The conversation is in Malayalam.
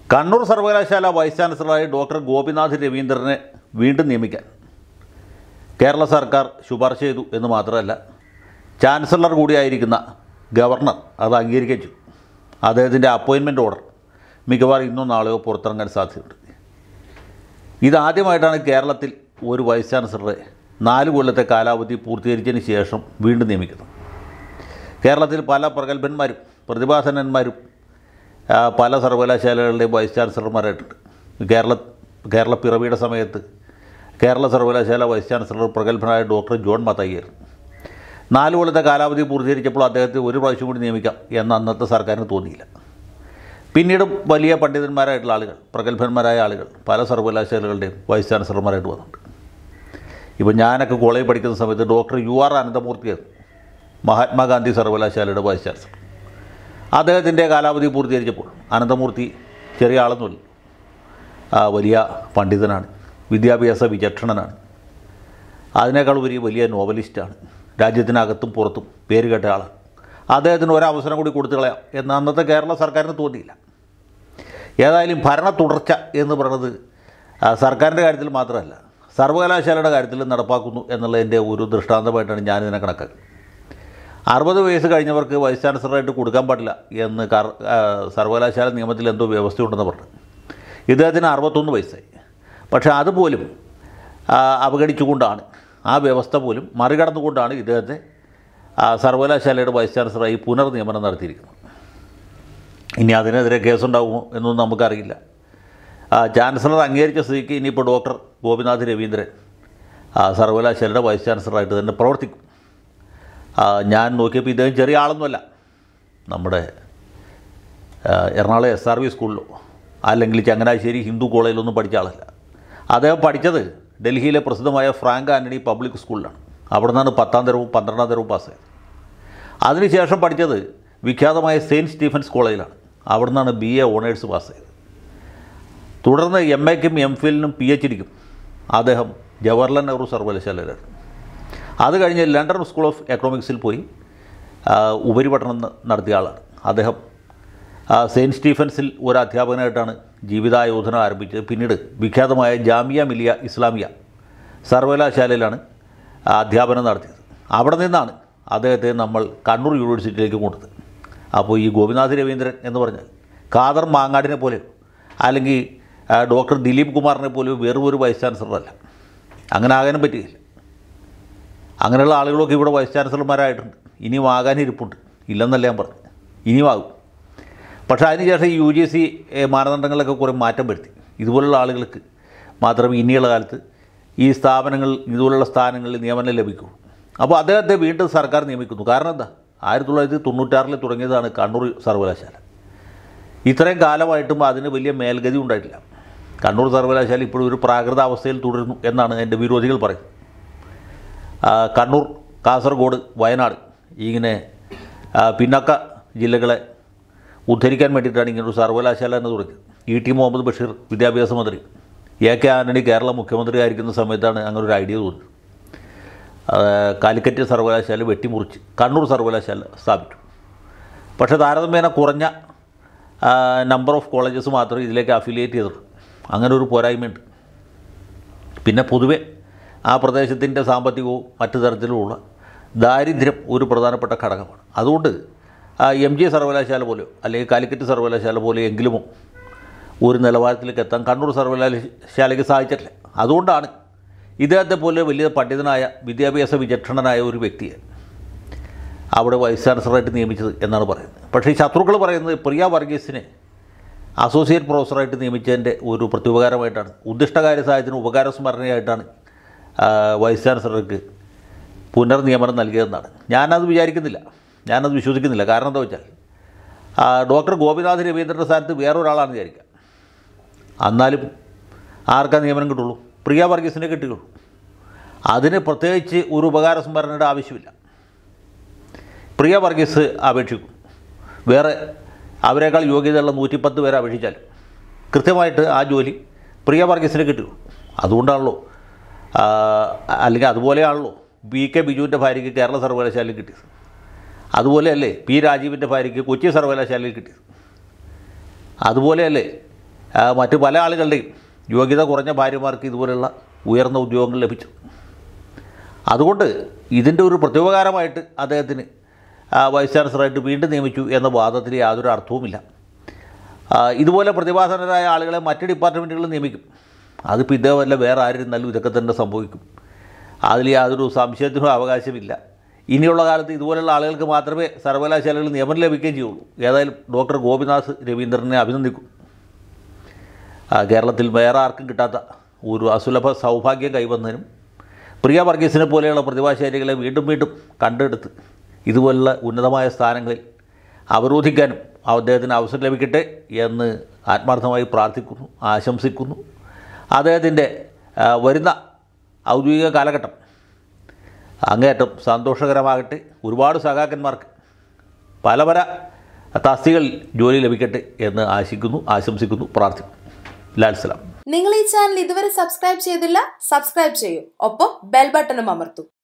കണ്ണൂർ സർവകലാശാല വൈസ് ചാൻസലറായി ഡോക്ടർ ഗോപിനാഥ് രവീന്ദ്രനെ വീണ്ടും നിയമിക്കാൻ കേരള സർക്കാർ ശുപാർശ ചെയ്തു എന്ന് മാത്രമല്ല ചാൻസലർ കൂടിയായിരിക്കുന്ന ഗവർണർ അത് അംഗീകരിക്കുകയും ചെയ്തു അദ്ദേഹത്തിൻ്റെ അപ്പോയിൻമെൻറ്റ് ഓർഡർ മിക്കവാറും ഇന്നോ നാളെയോ പുറത്തിറങ്ങാൻ സാധ്യതയുണ്ട് ഇതാദ്യമായിട്ടാണ് കേരളത്തിൽ ഒരു വൈസ് ചാൻസലറെ നാല് കൊല്ലത്തെ കാലാവധി പൂർത്തീകരിച്ചതിന് ശേഷം വീണ്ടും നിയമിക്കുന്നത് കേരളത്തിൽ പല പ്രഗത്ഭന്മാരും പ്രതിഭാസനന്മാരും ആ, പല സർവകലാശാലകളുടെയും വൈസ് ചാൻസലർമാരായിട്ടുണ്ട് കേരള കേരള പിറവിയുടെ സമയത്ത് കേരള സർവകലാശാല വൈസ് ചാൻസലർ പ്രഗത്ഭനായ ഡോക്ടർ ജോൺ മത്തയ്യർ നാല് കൊല്ലത്തെ കാലാവധി പൂർത്തീകരിച്ചപ്പോൾ അദ്ദേഹത്തെ ഒരു പ്രാവശ്യം കൂടി നിയമിക്കാം എന്ന് അന്നത്തെ സർക്കാരിന് തോന്നിയില്ല പിന്നീട് വലിയ പണ്ഡിതന്മാരായിട്ടുള്ള ആളുകൾ പ്രഗത്ഭന്മാരായ ആളുകൾ പല സർവകലാശാലകളുടെയും വൈസ് ചാൻസലർമാരായിട്ട് വന്നിട്ടുണ്ട് ഇപ്പോൾ ഞാനൊക്കെ കോളേജിൽ പഠിക്കുന്ന സമയത്ത് ഡോക്ടർ യു ആർ അനന്തമൂർത്തിയായിരുന്നു മഹാത്മാഗാന്ധി സർവകലാശാലയുടെ വൈസ് ചാൻസലർ അദ്ദേഹത്തിൻ്റെ കാലാവധി പൂർത്തീകരിച്ചപ്പോൾ അനന്തമൂർത്തി ചെറിയ ആളൊന്നുമില്ല ആ, വലിയ പണ്ഡിതനാണ് വിദ്യാഭ്യാസ വിചക്ഷണനാണ് അതിനേക്കാൾ ഉപരി വലിയ നോവലിസ്റ്റാണ് രാജ്യത്തിനകത്തും പുറത്തും പേര് കേട്ട ആളാണ് അദ്ദേഹത്തിന് ഒരവസരം കൂടി കൊടുത്തു കളയാം എന്ന് അന്നത്തെ കേരള സർക്കാരിന് തോന്നിയില്ല ഏതായാലും ഭരണ തുടർച്ച എന്ന് പറയുന്നത് ആ, സർക്കാരിൻ്റെ കാര്യത്തിൽ മാത്രമല്ല സർവകലാശാലയുടെ കാര്യത്തിൽ നടപ്പാക്കുന്നു എന്നുള്ളതിൻ്റെ ഒരു ദൃഷ്ടാന്തമായിട്ടാണ് ഞാനിതിനെ കണക്കാക്കുന്നത് അറുപത് വയസ്സ് കഴിഞ്ഞവർക്ക് വൈസ് ചാൻസലറായിട്ട് കൊടുക്കാൻ പാടില്ല എന്ന് കർ ആ, സർവകലാശാല നിയമത്തിൽ എന്തോ വ്യവസ്ഥയുണ്ടെന്ന് പറഞ്ഞു ഇദ്ദേഹത്തിന് അറുപത്തൊന്ന് വയസ്സായി പക്ഷേ അതുപോലും ആ, അവഗണിച്ചുകൊണ്ടാണ് ആ വ്യവസ്ഥ പോലും മറികടന്നുകൊണ്ടാണ് ഇദ്ദേഹത്തെ ആ, സർവകലാശാലയുടെ വൈസ് ചാൻസലറായി പുനർനിയമനം നടത്തിയിരിക്കുന്നത് ഇനി അതിനെതിരെ കേസുണ്ടാകുമോ എന്നൊന്നും നമുക്കറിയില്ല ആ, ചാൻസലർ അംഗീകരിച്ച സ്ഥിതിക്ക് ഇനിയിപ്പോൾ ഡോക്ടർ ഗോപിനാഥ് രവീന്ദ്രൻ ആ, സർവകലാശാലയുടെ വൈസ് ചാൻസലറായിട്ട് തന്നെ പ്രവർത്തിക്കും ആ, ഞാൻ നോക്കിയപ്പോൾ ഇദ്ദേഹം ചെറിയ ആളൊന്നുമല്ല നമ്മുടെ ആ, എറണാകുളം എസ് ആർ വി സ്കൂളിലോ അല്ലെങ്കിൽ ചങ്ങനാശ്ശേരി ഹിന്ദു കോളേജിലൊന്നും പഠിച്ച ആളല്ല അദ്ദേഹം പഠിച്ചത് ഡൽഹിയിലെ പ്രസിദ്ധമായ ഫ്രാങ്ക് ആൻ്റണി പബ്ലിക് സ്കൂളിലാണ് അവിടെ നിന്നാണ് പത്താം തരവും പന്ത്രണ്ടാം തരവും പാസ്സായത് അതിനുശേഷം പഠിച്ചത് വിഖ്യാതമായ സെയിൻറ്റ് സ്റ്റീഫൻസ് കോളേജിലാണ് അവിടെ നിന്നാണ് ബി എ ഓണേഴ്സ് പാസ്സായത് തുടർന്ന് എം എക്കും എം ഫിലിനും പി എച്ച് ഡിക്കും അദ്ദേഹം ജവഹർലാൽ നെഹ്റു സർവകലാശാലയിലായിരുന്നു അത് കഴിഞ്ഞ് ലണ്ടൻ സ്കൂൾ ഓഫ് എക്കണോമിക്സിൽ പോയി ആ, ഉപരിപഠനം ന- നടത്തിയ ആളാണ് അദ്ദേഹം ആ, സെയിൻറ്റ് സ്റ്റീഫൻസിൽ ഒരു അധ്യാപകനായിട്ടാണ് ജീവിതായോധന ആരംഭിച്ചത് പിന്നീട് വിഖ്യാതമായ ജാമിയ മിലിയ ഇസ്ലാമിയ സർവകലാശാലയിലാണ് ആ, അധ്യാപനം നടത്തിയത് അവിടെ നിന്നാണ് അദ്ദേഹത്തെ നമ്മൾ കണ്ണൂർ യൂണിവേഴ്സിറ്റിയിലേക്ക് കൊണ്ടത് അപ്പോൾ ഈ ഗോപിനാഥ് രവീന്ദ്രൻ എന്ന് പറഞ്ഞാൽ ഖാദർ മാങ്ങാടിനെ പോലെയോ അല്ലെങ്കിൽ ആ, ഡോക്ടർ ദിലീപ് കുമാറിനെ പോലെയോ വെറും ഒരു വൈസ് ചാൻസലറല്ല അങ്ങനെ ആകാനും പറ്റുകയില്ല അങ്ങനെയുള്ള ആളുകളൊക്കെ ഇവിടെ വൈസ് ചാൻസലർമാരായിട്ടുണ്ട് ഇനിയും ആകാനിരിപ്പുണ്ട് ഇല്ലെന്നല്ല ഞാൻ പറഞ്ഞു ഇനിയും ആകും പക്ഷേ അതിനുശേഷം ഈ യു ജി സി മാനദണ്ഡങ്ങളിലൊക്കെ കുറേ മാറ്റം വരുത്തി ഇതുപോലുള്ള ആളുകൾക്ക് മാത്രമേ ഇനിയുള്ള കാലത്ത് ഈ സ്ഥാപനങ്ങൾ ഇതുപോലുള്ള സ്ഥാനങ്ങളിൽ നിയമനം ലഭിക്കൂ അപ്പോൾ അദ്ദേഹത്തെ വീണ്ടും സർക്കാർ നിയമിക്കുന്നു കാരണം എന്താ ആയിരത്തി തൊള്ളായിരത്തി തൊണ്ണൂറ്റാറിൽ തുടങ്ങിയതാണ് കണ്ണൂർ സർവകലാശാല ഇത്രയും കാലമായിട്ടും അതിന് വലിയ മേൽഗതി ഉണ്ടായിട്ടില്ല കണ്ണൂർ സർവകലാശാല ഇപ്പോഴും ഒരു പ്രാകൃത അവസ്ഥയിൽ തുടരുന്നു എന്നാണ് എൻ്റെ വിരോധികൾ പറയുന്നത് ആ, കണ്ണൂർ കാസർഗോഡ് വയനാട് ഇങ്ങനെ ആ, പിന്നോക്ക ജില്ലകളെ ഉദ്ധരിക്കാൻ വേണ്ടിയിട്ടാണ് ഇങ്ങനെ ഒരു സർവകലാശാല എന്ന് തുടങ്ങിയത് ഇ ടി മുഹമ്മദ് ബഷീർ വിദ്യാഭ്യാസ മന്ത്രി എ കെ ആന്റണി കേരള മുഖ്യമന്ത്രി ആയിരിക്കുന്ന സമയത്താണ് അങ്ങനെ ഒരു ഐഡിയ തോന്നിയത് ആ, കാലിക്കറ്റ് സർവകലാശാല വെട്ടിമുറിച്ച് കണ്ണൂർ സർവകലാശാല സ്ഥാപിച്ചു പക്ഷേ താരതമ്യേന കുറഞ്ഞ നമ്പർ ഓഫ് കോളേജസ് മാത്രമേ ഇതിലേക്ക് അഫിലിയേറ്റ് ചെയ്തിട്ടുള്ളൂ അങ്ങനെ ഒരു പോരായ്മയുണ്ട് പിന്നെ പൊതുവെ ആ പ്രദേശത്തിൻ്റെ സാമ്പത്തികവും മറ്റു തരത്തിലുമുള്ള ദാരിദ്ര്യം ഒരു പ്രധാനപ്പെട്ട ഘടകമാണ് അതുകൊണ്ട് എം ജി സർവകലാശാല പോലെയോ അല്ലെങ്കിൽ കാലിക്കറ്റ് സർവകലാശാല പോലെയോ എങ്കിലുമോ ഒരു നിലവാരത്തിലേക്ക് എത്താൻ കണ്ണൂർ സർവകലാശാലയ്ക്ക് സാധിച്ചിട്ടില്ല അതുകൊണ്ടാണ് ഇദ്ദേഹത്തെ പോലെ വലിയ പണ്ഡിതനായ വിദ്യാഭ്യാസ വിചക്ഷണനായ ഒരു വ്യക്തിയെ അവിടെ വൈസ് ചാൻസലറായിട്ട് നിയമിച്ചത് എന്നാണ് പറയുന്നത് പക്ഷേ ഈ ശത്രുക്കൾ പറയുന്നത് പ്രിയ വർഗീസിനെ അസോസിയേറ്റ് പ്രൊഫസറായിട്ട് നിയമിച്ചതിൻ്റെ ഒരു പ്രത്യുപകാരമായിട്ടാണ് ഉദ്ദിഷ്ടകാര്യ സഹായത്തിന് ഉപകാരസ്മരണയായിട്ടാണ് ആ, വൈസ് ചാൻസലർക്ക് പുനർനിയമനം നൽകിയതെന്നാണ് ഞാനത് വിചാരിക്കുന്നില്ല ഞാനത് വിശ്വസിക്കുന്നില്ല കാരണം എന്താ വെച്ചാൽ ആ, ഡോക്ടർ ഗോപിനാഥ് രവീന്ദ്രൻ്റെ സ്ഥാനത്ത് വേറൊരാളാണെന്ന് വിചാരിക്കുക എന്നാലും ആർക്കാ നിയമനം കിട്ടുള്ളൂ പ്രിയ വർഗീസിനെ കിട്ടുകയുള്ളൂ അതിന് പ്രത്യേകിച്ച് ഒരു ഉപകാരസ്മരണയുടെ ആവശ്യമില്ല പ്രിയ വർഗീസ് അപേക്ഷിക്കും വേറെ അവരെക്കാൾ യോഗ്യതയുള്ള നൂറ്റിപ്പത്ത് പേരെ അപേക്ഷിച്ചാലും കൃത്യമായിട്ട് ആ ജോലി പ്രിയ വർഗീസിന് കിട്ടുകയുള്ളൂ അതുകൊണ്ടാണല്ലോ ആ, അല്ലെങ്കിൽ അതുപോലെയാണല്ലോ ബി കെ ബിജുവിൻ്റെ ഭാര്യയ്ക്ക് കേരള സർവകലാശാലയിൽ കിട്ടിയത് അതുപോലെയല്ലേ പി രാജീവിൻ്റെ ഭാര്യയ്ക്ക് കൊച്ചി സർവകലാശാലയിൽ കിട്ടിയത് അതുപോലെയല്ലേ ആ, മറ്റു പല ആളുകളുടെയും യോഗ്യത കുറഞ്ഞ ഭാര്യമാർക്ക് ഇതുപോലുള്ള ഉയർന്ന ഉദ്യോഗങ്ങൾ ലഭിച്ചു അതുകൊണ്ട് ഇതിൻ്റെ ഒരു പ്രത്യുപകാരമായിട്ട് അദ്ദേഹത്തിന് ആ, വൈസ് ചാൻസലറായിട്ട് വീണ്ടും നിയമിച്ചു എന്ന വാദത്തിൽ യാതൊരു അർത്ഥവുമില്ല ആ, ഇതുപോലെ പ്രതിഭാസനരായ ആളുകളെ മറ്റ് ഡിപ്പാർട്ട്മെൻറ്റുകളിൽ നിയമിക്കും അതിപ്പോൾ ഇതേപോലെ വേറെ ആരിരുന്നാലും ഇതൊക്കെ തന്നെ സംഭവിക്കും അതിൽ യാതൊരു സംശയത്തിനും അവകാശമില്ല ഇനിയുള്ള കാലത്ത് ഇതുപോലുള്ള ആളുകൾക്ക് മാത്രമേ സർവകലാശാലകളിൽ നിയമനം ലഭിക്കുകയും ചെയ്യുള്ളൂ ഏതായാലും ഡോക്ടർ ഗോപിനാഥ് രവീന്ദ്രനെ അഭിനന്ദിക്കും ആ, കേരളത്തിൽ വേറെ ആർക്കും കിട്ടാത്ത ഒരു അസുലഭ സൗഭാഗ്യം കൈവന്നതിനും പ്രിയ വർഗീസിനെ പോലെയുള്ള പ്രതിഭാശാലികളെ വീണ്ടും വീണ്ടും കണ്ടെടുത്ത് ഇതുപോലുള്ള ഉന്നതമായ സ്ഥാനങ്ങളിൽ അവരോധിക്കാനും അദ്ദേഹത്തിന് അവസരം ലഭിക്കട്ടെ എന്ന് ആത്മാർത്ഥമായി പ്രാർത്ഥിക്കുന്നു ആശംസിക്കുന്നു അദ്ദേഹത്തിൻ്റെ ആ, വരുന്ന ഔദ്യോഗിക കാലഘട്ടം അങ്ങേയറ്റം സന്തോഷകരമാകട്ടെ ഒരുപാട് സഖാക്കന്മാർക്ക് പല പല തസ്തികളിൽ ജോലി ലഭിക്കട്ടെ എന്ന് ആശിക്കുന്നു ആശംസിക്കുന്നു പ്രാർത്ഥിക്കുന്നു ലാൽ സലാം നിങ്ങൾ ഈ ചാനൽ ഇതുവരെ സബ്സ്ക്രൈബ് ചെയ്തില്ല സബ്സ്ക്രൈബ് ചെയ്യൂ ഒപ്പം ബെൽ ബട്ടണും അമർത്തൂ